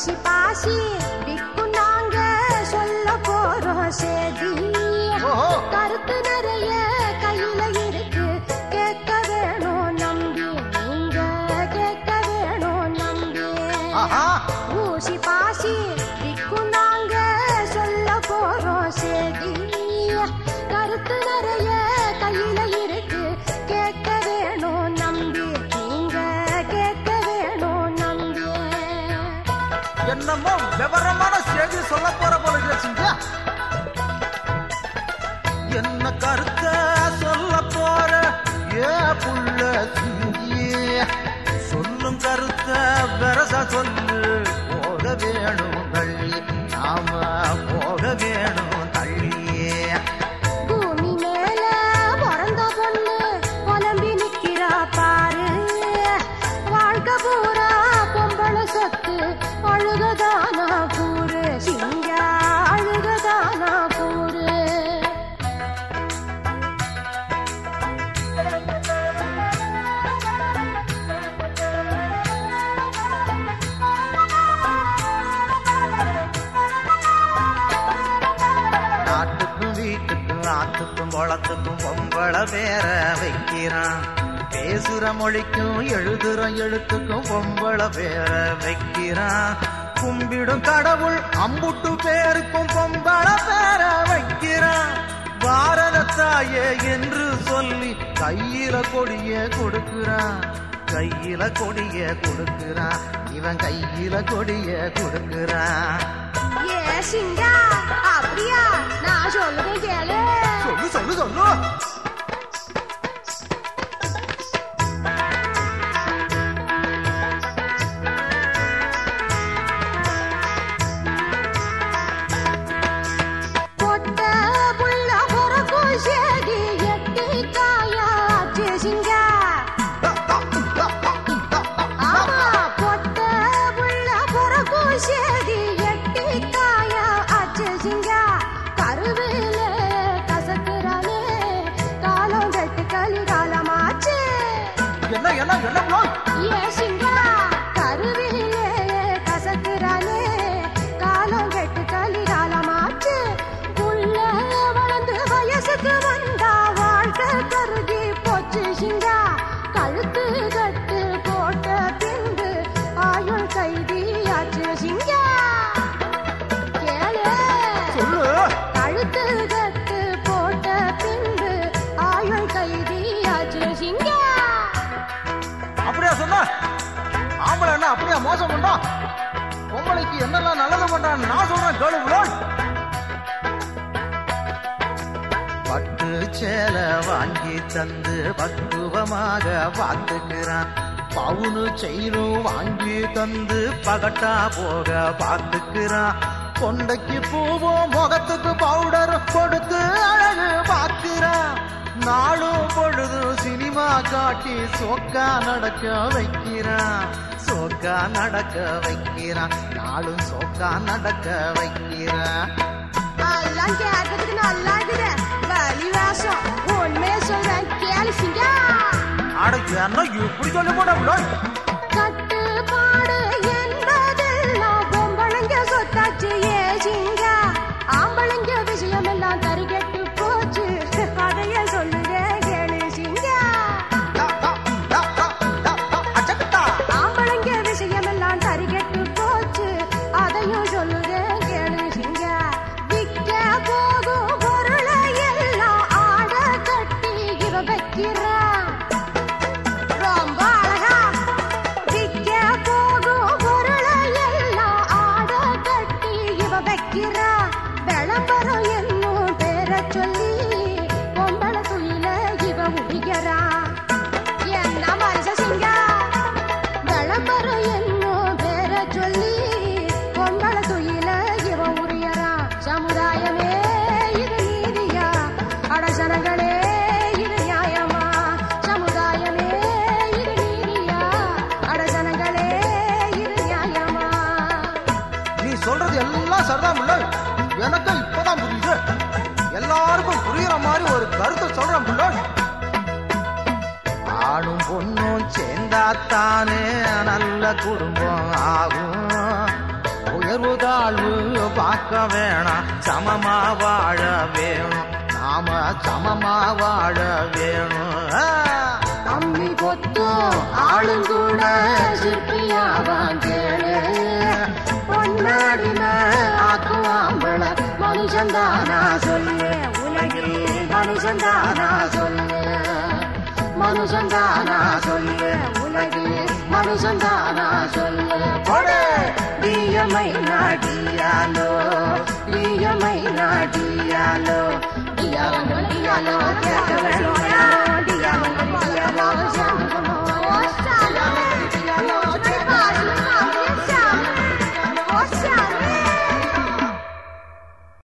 ஊசி பாசி விக்கும் நாங்க சொல்ல போறோம் சேதி ஓஹோ. கருத்து நிறைய கையில இருக்கு கேட்க வேணும் நம்பி நீங்க கேட்க வேணும் நம்பி ஆஹா ஊசி பாசி விக்கும் நாங்க சொல்ல போறோம் சேதி கருத்து நிறைய கையில இருக்கு கேட்க வேணும் நம்பி நீங்க கேட்க வேணும் நம்பி என்னமோ விவரமான செய்தி சொல்ல போற போல இருக்கீங்க என்ன கருத்த சொல்ல போற ஏ புள்ள சிங்கி சொல்லும் கருத்த பெரசா சொல்லு போக வேணும் தள்ளி நாம போக வேணும் தள்ளி பூமி மேல பிறந்த பொண்ணு புலம்பி நிக்கிறா பாரு வாழ்க்கை பூரா பொம்பளை சொத்து அழுகதானா கூறு சிங்க அழுகதானா கூறு நாட்டுக்கும் வீட்டுக்கும் ஆத்துக்கும் குளத்துக்கும் பொம்பளை பேர வைக்கிறான் பேசுற மொழிக்கும் எழுதுற எழுத்துக்கும் பொம்பளை பேர வைக்கிறான் கும்பிடும் கடவுள் அம்புட்டு பேருக்கும் பொம்பளை பேர வைக்கிறான் பாரத தாயே என்று சொல்லி கையில கொடிய கொடுக்கிறான் கையில கொடிய கொடுக்கிறான் இவன் கையில கொடிய கொடுக்கிறான் ஏ சிங்கா அப்படியா நான் சொல்லுங்க கேளு சொல்லு சொல்லு சொல்லு பொட்ட புள்ள பொறக்கும் சேதி எட்டி காயாச்சு சிங்கா ஆமா பொட்ட புள்ள பொறக்கும் சேதி எட்டி காயா ஆச்சு சிங்கா கருவில கசக்குறானே காலம் கட்டு கலி காலமாச்சு என்ன என்ன என்ன bro? ஏ சிங்கா கருவிலே கசக்குறானே காலம் கெட்டு கலி காலமாச்சு உள்ள வளர்ந்து வயசுக்கு வந்தா வாழ்க்கை கருகி போச்சு சிங்கா கழுத்து கட்டு போட்ட பின்பு ஆயுள் கைதியாச்சு சிங்கா கேளு சொல்லு கழுத்து கட்டு போட்ட பின்பு ஆயுள் கைதியாச்சு சிங்கா அப்படியா சொன்ன ஆம்பளை என்ன அப்படியா மோசம் பண்றான் பொம்பளைக்கு என்னெல்லாம் நல்லது பண்றான்னு நான் சொல்றேன் கேளு bro. பட்டு சேலை வாங்கி தந்து பக்குவமாக பார்த்துக்கிறான் பவுனு செயினும் வாங்கி தந்து பகட்டா போக பார்த்துக்கிறான் கொண்டைக்கு பூவும் முகத்துக்கு பவுடர் கொடுத்து அழகு பார்க்கிறான் நாளும் பொழுதும் சினிமா காட்டி சோக்கா நடக்க வைக்கிறான் சோக்கா நடக்க வைக்கிறான் நாளும் சோக்கா நடக்க வைக்கிறான் எல்லாம் கேட்கறதுக்கு நல்லா இருக்குது வலி வேஷம் உண்மையை சொல்றேன் கேளு சிங்கா அட என்ன இப்படி சொல்ல போட கட்டுப்பாடு என்பதெல்லாம் பொம்பளைங்க சொத்தாச்சு ஏ சிங்கா ஆம்பளைங்க விஷயம் எல்லாம் தறி கெட்டு போச்சு அதைய சொல்லுங்க கேளு சிங்கா ஆம்பளைங்க விஷயம் எல்லாம் தறி கெட்டு போச்சு அதையும் சொல்லுங்க கேளு சிங்கா விற்க போகும் பொருளை எல்லாம் ஆட கட்டி இவ வைக்கிறான் ரொம்ப அழகா விற்க போகும் பொருளை எல்லாம் ஆட கட்டி இவ வைக்கிறா விளம்பரம் என்னும் பேரை சொல்லி பொம்பளை துயில இவ உடிக்கிறா என்ன மனுஷ சிங்கா விளம்பரம் என்னும் பேரை சொல்லி பொம்பளை துயில இவ உரியறா சமுதாயமே இது நீதியா அடசனங்களே இது நியாயமா சமுதாயமே இது நீதியா அடசனங்களே இது நியாயமா நீ சொல்றது எல்லாம் சரிதான் முள்ள எனக்கு இப்பதான் புரியுது எல்லாருக்கும் புரியுற மாதிரி ஒரு கருத்தை சொல்றேன் முள்ள ஆணும் பொண்ணும் சேர்ந்தாத்தானே நல்ல குடும்பம் ஆகும் உயர்வு தாழ்வு பார்க்க வேணாம் சமமா வாழ வேணும் நாம சமமா வாழ வேணும் ஆ. அம்மி கொத்து ஆளுங்கூட சிற்பியாவான் கேளு பொன்னாடின ஆக்குவாம்பள மனுஷந்தானா சொல்லு உலகில் மனுஷந்தானா சொல்லு மனுஷந்தானா சொல்லு உலகில் மனுஷந்தானா சொல்லு போடு. டியமை நாடியாலோ டியமை நாடியாலோ டியாலோ டியாலோ